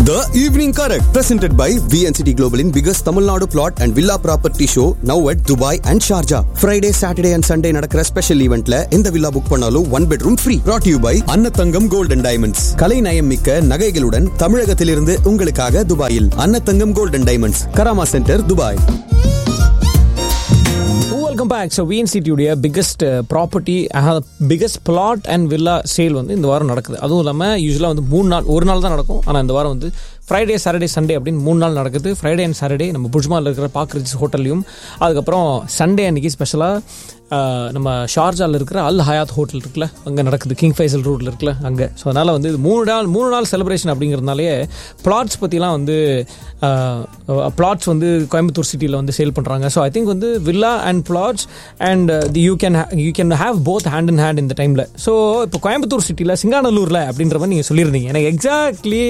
The Evening Correct, presented by VNCT Global in biggest Tamil Nadu plot and villa property show now at Dubai and Sharjah. Friday, Saturday and Sunday நடக்கிற special ஈவெண்ட்ல எந்த villa book பண்ணாலும் one bedroom free brought to you by Annathangam gold and diamonds கலை நயம் மிக்க நகைகளுடன் தமிழகத்திலிருந்து உங்களுக்காக துபாயில் Annathangam gold and diamonds Karama center Dubai welcome back so விஎன்சிடியுடைய biggest property biggest flat and villa sale வந்து இந்த வாரம் நடக்குது அதுவும் இல்லாமல் யூஸ்வலாக வந்து மூணு நாள் ஒரு நாள் தான் நடக்கும் ஆனால் இந்த வாரம் வந்து ஃப்ரைடே சாட்டர்டே சண்டே அப்படின்னு மூணு நாள் நடக்குது ஃப்ரைடே அண்ட் சாட்டர்டே நம்ம புஜ்மாவில் இருக்கிற பாக்ரிஜ் ஹோட்டல்லையும் அதுக்கப்புறம் சண்டே அன்னைக்கு ஸ்பெஷலாக நம்ம ஷார்ஜாவில் இருக்கிற அல் ஹயாத் ஹோட்டல் இருக்குல்ல அங்கே நடக்குது கிங் ஃபைசல் ரோட்டில் இருக்குல்ல அங்கே ஸோ அதனால் வந்து இது மூணு நாள் மூணு நாள் செலிப்ரேஷன் அப்படிங்கிறதுனாலே பிளாட்ஸ் பற்றிலாம் வந்து பிளாட்ஸ் வந்து கோயம்புத்தூர் சிட்டியில் வந்து சேல் பண்ணுறாங்க ஸோ ஐ திங்க் வந்து villa and flats and the you can you can have both hand in hand இந்த டைமில் ஸோ இப்போ கோயம்புத்தூர் சிட்டியில் சிங்காநல்லூரில் அப்படின்ற மாதிரி நீங்கள் சொல்லியிருந்தீங்க எனக்கு எக்ஸாக்ட்லி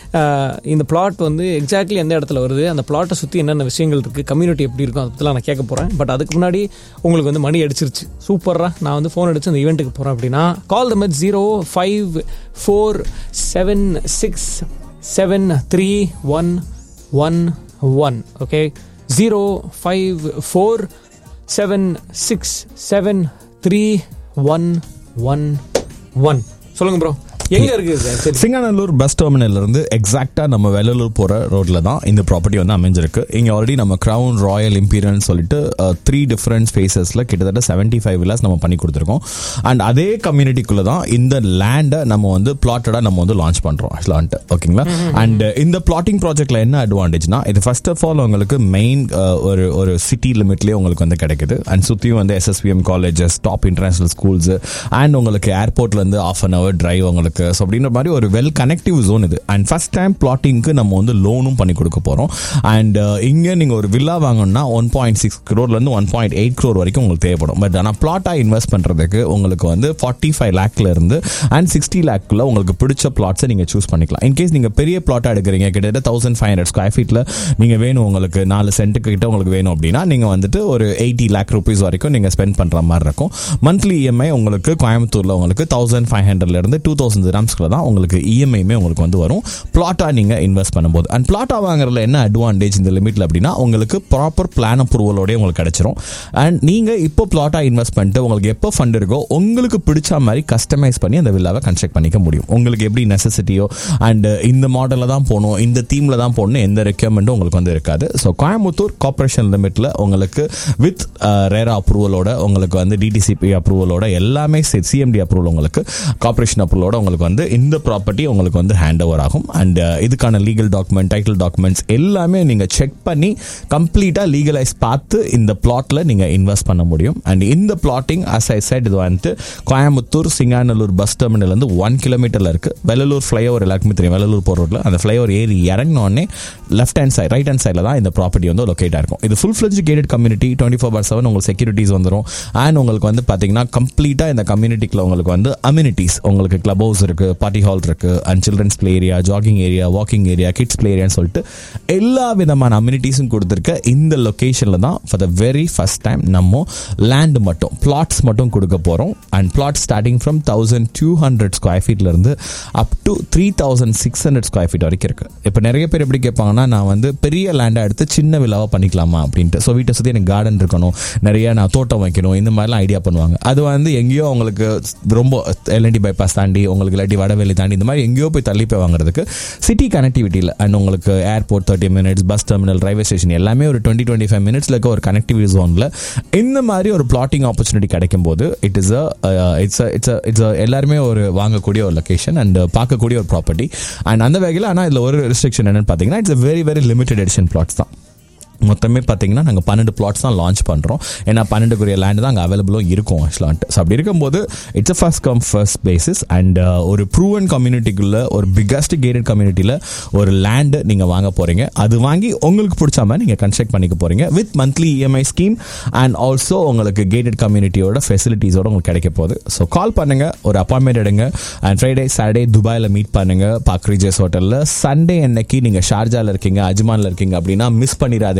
இந்த பிளாட் வந்து எக்ஸாக்ட்லி எந்த இடத்துல வருது அந்த பிளாட்டை சுற்றி என்னென்ன விஷயங்கள் இருக்குது கம்யூனிட்டி எப்படி இருக்கும் அதை பற்றிலாம் நான் கேட்க போகிறேன் பட் அதுக்கு முன்னாடி உங்களுக்கு வந்து மணி அடிச்சிருச்சு சூப்பராக நான் வந்து ஃபோன் அடிச்சு அந்த ஈவெண்ட்டுக்கு போகிறேன் அப்படின்னா கால் த மெட் zero five four seven six seven three one one one okay zero five four seven six seven three one one one சொல்லுங்க ப்ரோ எங்க இருக்கு இது? சரி சிங்காநல்லூர் பஸ் டெர்மினல்ல இருந்து எக்ஸாக்டா நம்ம வெள்ளலூர் போற ரோட்ல தான் இந்த ப்ராப்பர்ட்டி வந்து அமைஞ்சிருக்கு இங்க ஆல்ரெடி நம்ம கிரவுன் ராயல் இம்பீரியல் சொல்லிட்டு த்ரீ டிஃபரெண்ட் ஸ்பேசஸ்ல கிட்டத்தட்ட செவன்டி ஃபைவ் வில்லாஸ் நம்ம பண்ணி கொடுத்துருக்கோம் அண்ட் அதே கம்யூனிட்டிக்குள்ள தான் இந்த லேண்டை நம்ம வந்து பிளாட்டடா நம்ம வந்து லான்ச் பண்றோம் ஆக்சுவலான்ட்டு ஓகேங்களா அண்ட் இந்த பிளாட்டிங் ப்ராஜெக்ட்ல என்ன அட்வான்டேஜ்னா இது ஃபர்ஸ்ட் ஆஃப் ஆல் உங்களுக்கு மெயின் ஒரு ஒரு சிட்டி லிமிட்லயே உங்களுக்கு வந்து கிடைக்குது அண்ட் சுத்தியும் வந்து SSPM colleges top international schools and உங்களுக்கு ஏர்போர்ட்ல இருந்து ஆஃப் அன் அவர் டிரைவ் உங்களுக்கு ஸோ அப்படின்ற மாதிரி ஒரு வெல் கனெக்டிவ் ஜோன் இது அண்ட் ஃபர்ஸ்ட் டைம் பிளாட்டிங்க்கு நம்ம வந்து லோனும் பண்ணி கொடுக்க போறோம் அண்ட் இங்க நீங்க ஒரு வில்லா வாங்கணும்னா ஒன் பாயிண்ட் சிக்ஸ் க்ரோர்ல இருந்து ஒன் பாயிண்ட் எயிட் க்ரோர் வரைக்கும் உங்களுக்கு தேவைப்படும் பட் ஆனால் பிளாட்டா இன்வெஸ்ட் பண்றதுக்கு உங்களுக்கு வந்து ஃபார்ட்டி ஃபைவ் லேக்ல இருந்து அண்ட் சிக்ஸ்டி லேக்குள்ள உங்களுக்கு பிடிச்ச பிளாட்ஸை நீங்க சூஸ் பண்ணிக்கலாம் இன்கேஸ் நீங்க பெரிய பிளாட்டா எடுக்கிறீங்க கிட்டத்தட்ட தௌசண்ட் ஃபைவ் ஹண்ட்ரட் ஸ்கொயர் ஃபீட்ல நீங்க வேணும் உங்களுக்கு நாலு சென்ட்டுக்கு கிட்ட உங்களுக்கு வேணும் அப்படின்னா நீங்க வந்துட்டு ஒரு எயிட்டி லேக் ருபீஸ் வரைக்கும் நீங்க ஸ்பெண்ட் பண்ற மாதிரி இருக்கும் மந்த்லி இஎம்ஐ உங்களுக்கு கோயம்புத்தூர்ல உங்களுக்கு தௌசண்ட் ஃபைவ் ஹண்ட்ரட்ல இருந்து டூ தௌசண்ட் கிராம்ஸ்க்குள்ள தான் உங்களுக்கு இஎம்ஐமே உங்களுக்கு வந்து வரும் பிளாட்டா நீங்க இன்வெஸ்ட் பண்ணும்போது அண்ட் பிளாட்டா வாங்குறதுல என்ன அட்வான்டேஜ் இந்த லிமிட்ல அப்படின்னா உங்களுக்கு ப்ராப்பர் பிளான் அப்ரூவலோடய உங்களுக்கு கிடைச்சிரும் அண்ட் நீங்க இப்போ பிளாட்டா இன்வெஸ்ட் பண்ணிட்டு உங்களுக்கு எப்போ ஃபண்ட் இருக்கோ உங்களுக்கு பிடிச்ச மாதிரி கஸ்டமைஸ் பண்ணி அந்த வில்லாவை கன்ஸ்ட்ரக்ட் பண்ணிக்க முடியும் உங்களுக்கு எப்படி நெசசிட்டியோ அண்ட் இந்த மாடலில் தான் போகணும் இந்த தீமில் தான் போகணும் எந்த ரெக்யர்மெண்ட்டும் உங்களுக்கு வந்து இருக்காது ஸோ கோயம்புத்தூர் கார்பரேஷன் லிமிட்ல உங்களுக்கு வித் ரேரா அப்ரூவலோட உங்களுக்கு வந்து டிடிசிபி அப்ரூவலோட எல்லாமே சிஎம்டி அப்ரூவல் உங்களுக்கு கார்பரேஷன் அப்ரூவலோட உங்களுக்கு வந்து இந்த ப்ராப்பர்ட்டி உங்களுக்கு வந்து ஹேண்ட் ஓவர் ஆகும் அண்ட் இதுக்கான லீகல் டாக்குமெண்ட் டைட்டில் டாக்குமெண்ட்ஸ் எல்லாமே நீங்கள் செக் பண்ணி கம்ப்ளீட்டாக லீகலைஸ் பார்த்து இந்த பிளாட்ல நீங்கள் இன்வெஸ்ட் பண்ண முடியும் அண்ட் இந்த பிளாட்டிங் அஸ் ஐ சைட் இது வந்துட்டு கோயம்புத்தூர் சிங்காநல்லூர் பஸ் டெர்மினல் வந்து ஒன் கிலோமீட்டர்ல இருக்கு வெள்ளலூர் ஃப்ளைஓவர் எல்லாருக்குமே தெரியும் வெள்ளலூர் போகிற ரோட்ல அந்த ஃப்ளைஓவர் ஏறி இறங்கினோடனே left hand side right hand சைடில் தான் இந்த ப்ராப்பர்ட்டி வந்து லொக்கேட் இருக்கும் இது full fledged gated community twenty four by seven உங்களுக்கு செக்யூரிட்டிஸ் வந்துடும் அண்ட் உங்களுக்கு வந்து பார்த்தீங்கன்னா கம்ப்ளீட்டாக இந்த கம்யூனிட்டிக்குள்ள உங்களுக்கு வந்து அம்யூனிட்டிஸ் உங்களுக்கு கிளப் ஹவுஸ் இருக்கு பார்ட்டி ஹால் இருக்கு and children's play area jogging area walking area kids play ஏரியான்னு சொல்லிட்டு எல்லா விதமான அம்யூனிட்டிஸும் கொடுத்துருக்க இந்த லொக்கேஷனில் தான் for the very first time நம்ம லேண்ட் மட்டும் பிளாட்ஸ் மட்டும் கொடுக்க போகிறோம் and plot starting from thousand two hundred square ஃபீட்ல இருந்து up to three thousand six hundred square feet வரைக்கும் இருக்கு இப்போ நிறைய பேர் எப்படி கேட்பாங்கன்னா நான் வந்து பெரிய லேண்டாக எடுத்து சின்ன விழாவாக பண்ணிக்கலாமா அப்படின்ட்டு ஸோ வீட்டை சுற்றி எனக்கு கார்டன் இருக்கணும் நிறைய நான் தோட்டம் வைக்கணும் இந்த மாதிரிலாம் ஐடியா பண்ணுவாங்க அது வந்து எங்கேயோ அவங்களுக்கு ரொம்ப எல்என்டி பைபாஸ் தாண்டி உங்களுக்கு இல்லாட்டி வடவெளி தாண்டி இந்த மாதிரி எங்கேயோ போய் தள்ளி போய் வாங்குறதுக்கு சிட்டி கனெக்டிவிட்டியில் அண்ட் உங்களுக்கு airport thirty minutes bus terminal railway station எல்லாமே ஒரு டுவெண்ட்டி டுவெண்ட்டி ஃபைவ் மினிட்ஸ்ல இருக்க ஒரு கனெக்டிவிட்டி ஜோனில் இந்த மாதிரி ஒரு பிளாட்டிங் ஆப்பர்ச்சுனிட்டி கிடைக்கும் போது it is it's it's it's எல்லாருமே ஒரு வாங்கக்கூடிய ஒரு லொக்கேஷன் அண்ட் பார்க்கக்கூடிய ஒரு ப்ராப்பர்ட்டி அண்ட் அந்த வகையில் ஆனால் இதில் ஒரு ரெஸ்ட்ரிக்ஷன் என்னன்னு பார்த்தீங்கன்னா it's very very limited edition plots தான் மொத்தமே பார்த்தீங்கன்னா நாங்கள் பன்னெண்டு பிளாட்ஸ் தான் லான்ச் பண்ணுறோம் ஏன்னா பன்னெண்டுக்குரிய லேண்ட் தான் அங்கே அவைலபிளும் இருக்கும் ஆக்சுவலான்ட்டு ஸோ அப்படி இருக்கும்போது it's a first come first basis and ஒரு ப்ரூவன் கம்யூனிட்டிக்குள்ள ஒரு பிக்கஸ்ட் கேட்டட் கம்யூனிட்டியில் ஒரு லேண்டு நீங்கள் வாங்க போகிறீங்க அது வாங்கி உங்களுக்கு பிடிச்ச மாதிரி நீங்கள் கன்ஸ்ட்ரக்ட் பண்ணிக்க போகிறீங்க with monthly EMI scheme and also உங்களுக்கு கேட்டட் கம்யூனிட்டியோட ஃபெசிலிட்டிஸோட உங்களுக்கு கிடைக்க போகுது ஸோ கால் பண்ணுங்க ஒரு அப்பாயின்மெண்ட் எடுங்க அண்ட் ஃப்ரைடே சாட்டர்டே துபாயில் மீட் பண்ணுங்க பாக் ரீஜஸ் ஹோட்டலில் சண்டே அன்னைக்கு நீங்கள் ஷார்ஜாவில் இருக்கீங்க அஜ்மானில் இருக்கீங்க அப்படின்னா மிஸ் பண்ணிடாதீங்க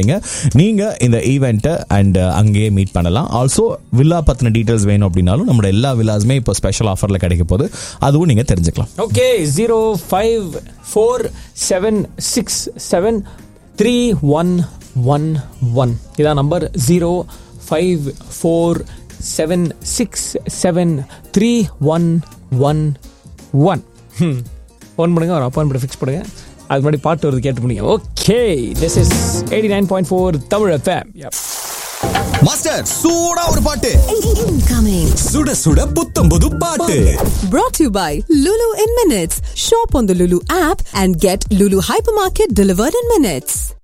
போறீங்க நீங்க இந்த ஈவெண்ட்டை அண்ட் அங்கேயே மீட் பண்ணலாம் ஆல்சோ வில்லா பத்தின டீடைல்ஸ் வேணும் அப்படின்னாலும் நம்மளோட எல்லா வில்லாஸுமே இப்போ ஸ்பெஷல் ஆஃபர்ல கிடைக்க போகுது அதுவும் நீங்க தெரிஞ்சுக்கலாம் okay zero five four seven six seven three one one one இதான் number zero five four seven six seven three one one one phone பண்ணுங்க ஒரு அப்பாயின்மெண்ட் ஃபிக்ஸ் பண்ணுங்க அது முன்னாடி பாட்டு வருது கேட்டு முடியும் okay this is eighty nine point four Tamil FM master சூடா ஒரு பாட்டு Incoming. சுட சுட புத்தம் புது பாட்டு Brought to you by Lulu in Minutes. Shop on the Lulu app and get Lulu Hypermarket delivered in minutes.